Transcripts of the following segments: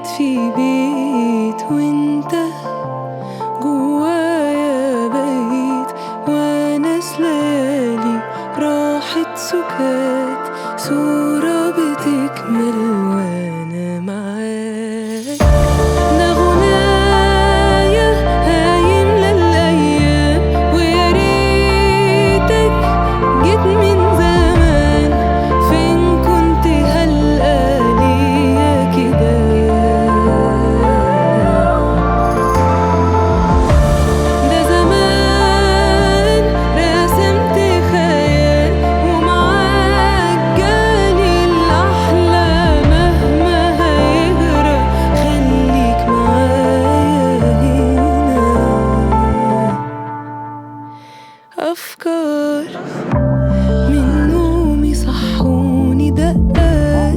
بقيت في بيت وانت جوايا بقيت وناس ليالي راحت سكات صورة بتكمل وانا معاك ده غنايا هيملى الأيام ويا ريتك جيت من زمان فين كنت هلقى ليا كده ده زمان رسمت خيال ومعاك جالي الأحلى مهما هيجرى خليك معايا هنا أفكار من نومي صحوني دقات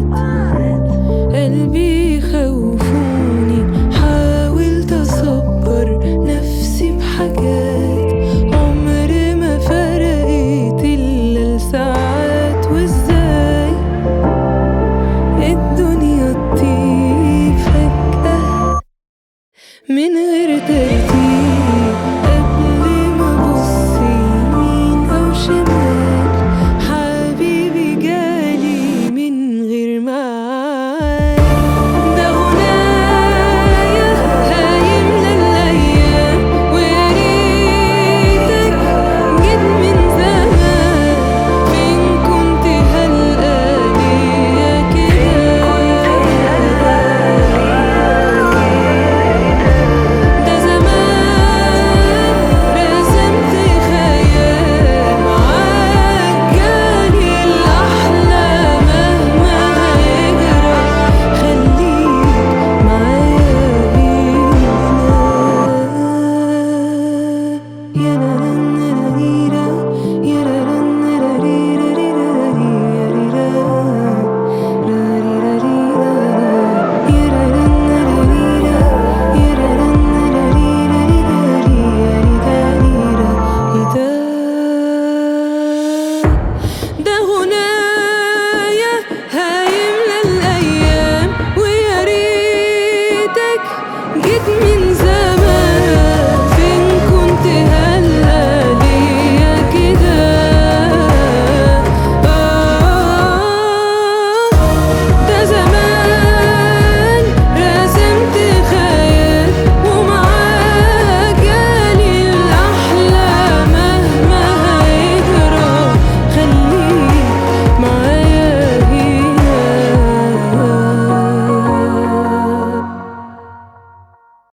قلبي خوفوني حاولت أصبر نفسي بحاجات عمر ما فرقت إلا لساعات وإزاي الدنيا تطير فجأة من